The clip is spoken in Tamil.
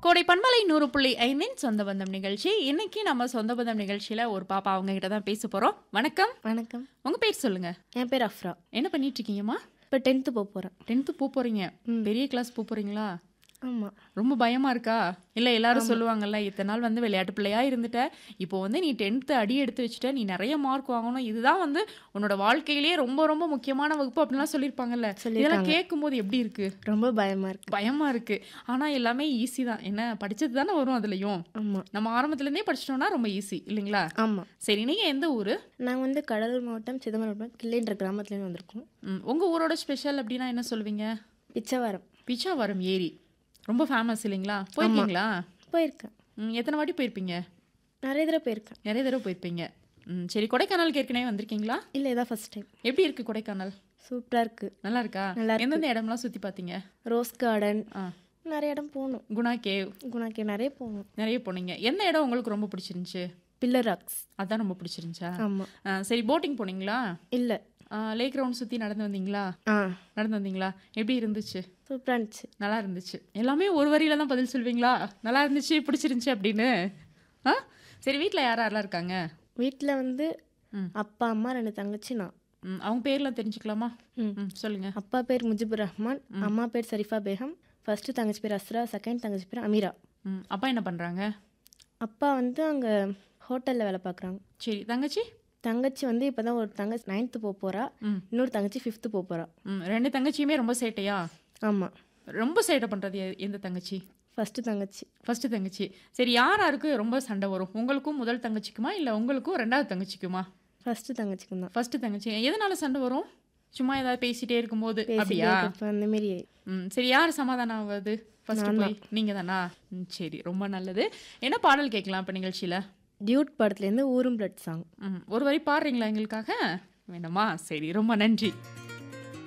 கோடை பண்பலை நூறு புள்ளி ஐந்தின் சொந்த பந்தம் நிகழ்ச்சி இன்னைக்கு நம்ம சொந்த பந்தம் நிகழ்ச்சியில ஒரு பாப்பா அவங்க கிட்ட தான் பேச போறோம் வணக்கம் வணக்கம் உங்க பேர் சொல்லுங்க என் பேர் அஃப்ரா என்ன பண்ணிட்டு இருக்கீங்கம்மா இப்போ டென்த்து போக போகிறேன் டென்த்து போக போறீங்க ம். பெரிய கிளாஸ் போக போறீங்களா ஆமாம் ரொம்ப பயமா இருக்கா இல்ல எல்லாரும் சொல்லுவாங்கல்ல இத்தனை நாள் வந்து விளையாட்டு பிள்ளையா இருந்துட்ட இப்போ வந்து நீ டென்த்து அடி எடுத்து வச்சுட்ட நீ நிறைய மார்க் வாங்கணும் இதுதான் வந்து உன்னோட வாழ்க்கையிலேயே ரொம்ப ரொம்ப முக்கியமான வகுப்பு அப்படிலாம் சொல்லியிருப்பாங்கல்ல இதெல்லாம் சொல்லியிருக்காங்க. கேட்கும் போது எப்படி இருக்கு ரொம்ப பயமாக இருக்கு பயமா இருக்கு ஆனா எல்லாமே ஈஸி தான் என்ன படிச்சது தானே வரும் அதுலயும் ஆமாம் நம்ம ஆரம்பத்துல இருந்தே படிச்சிட்டோம்னா ரொம்ப ஈஸி இல்லைங்களா ஆமாம் சரி நீங்க எந்த ஊரு நாங்கள் வந்து கடலூர் மாவட்டம் சிதம்பரம் மாவட்டம் கிள்ளைன்ற கிராமத்துலேருந்து வந்திருக்கோம் ம், உங்க ஊரோட ஸ்பெஷல் அப்படின்னா என்ன சொல்லுவீங்க பிச்சைவாரம் பிச்சாவரம் ஏரி ரொம்ப ஃபேமஸ் இல்லைங்களா போயிருக்கீங்களா போயிருக்கேன் ம், எத்தனை வாட்டி போயிருப்பீங்க நிறைய தடவை போயிருக்கேன் நிறைய தடவை போயிருப்பீங்க ம், சரி கொடைக்கானலுக்கு ஏற்கனவே வந்திருக்கீங்களா இல்லை இதான் ஃபர்ஸ்ட் டைம் எப்படி இருக்கு கொடைக்கானல் சூப்பராக இருக்குது நல்லா இருக்கா நல்லா இருக்கு. எந்தெந்த இடம்லாம் சுத்தி பார்த்தீங்க ரோஸ் கார்டன் ஆ நிறைய இடம் போகணும் குணா கேவ் குணாக்கே நிறைய போகணும் நிறைய போனீங்க எந்த இடம் உங்களுக்கு ரொம்ப பிடிச்சிருந்துச்சு பில்லர் ராக்ஸ் அதான் ரொம்ப பிடிச்சிருந்துச்சா ஆமாம் ஆ, சரி போட்டிங் போனீங்களா இல்லை லேக் ரவுண்ட் சுற்றி நடந்து வந்தீங்களா ஆ நடந்து வந்தீங்களா எப்படி இருந்துச்சு சூப்பராக இருந்துச்சு நல்லா இருந்துச்சு எல்லாமே ஒரு வரியில தான் பதில் சொல்வீங்களா நல்லா இருந்துச்சு பிடிச்சிருந்துச்சு அப்படின்னு ஆ சரி வீட்டில் யார் யாரெல்லாம் இருக்காங்க வீட்டில் வந்து ம். அப்பா அம்மா ரெண்டு தங்கச்சி நான் ம், அவங்க பேர்லாம் தெரிஞ்சுக்கலாமா ம். ம் சொல்லுங்க அப்பா பேர் முஜிபுர் ரஹ்மான் அம்மா பேர் சரிஃபா பேகம் ஃபர்ஸ்ட் தங்கச்சி பேர் அஸ்ரா செகண்ட் தங்கச்சி பேர் அமீரா ம் அப்பா என்ன பண்ணுறாங்க அப்பா வந்து அங்கே ஹோட்டலில் வேலை பார்க்குறாங்க சரி தங்கச்சி தங்கச்சி வந்து இப்போ தான் ஒரு தங்கச்சி நைன்த்து போக போகிறா ம் இன்னொரு தங்கச்சி ஃபிஃப்த்து போக போகிறா ம் ரெண்டு தங்கச்சியுமே ரொம்ப சேட்டையா ஆமாம் ரொம்ப சேட்டை பண்ணுறது எந்த தங்கச்சி ஃபஸ்ட்டு தங்கச்சி ஃபர்ஸ்ட் தங்கச்சி சரி யார் யாருக்கு ரொம்ப சண்டை வரும் உங்களுக்கும் முதல் தங்கச்சிக்குமா இல்லை உங்களுக்கும் ரெண்டாவது தங்கச்சிக்குமா ஃபஸ்ட்டு தங்கச்சிக்கும் தான் ஃபர்ஸ்ட் தங்கச்சி எதனால சண்டை வரும் சும்மா ஏதாவது பேசிட்டே இருக்கும்போது பேசிட்டே அப்படியா இருக்கப்ப அந்த மாரி ம் சரி யார் சமாதானம் ஆகுது ஃபர்ஸ்ட் போய் நீங்க தானா ம், சரி ரொம்ப நல்லது என்ன பாடல் கேட்கலாம் இப்போ நிகழ்ச்சியில டியூட் படத்துலேருந்து ஊரும் பிளட் சாங் ம் ஒரு வரி பாடுறீங்களா எங்களுக்காக வேணுமா சரி ரொம்ப நன்றி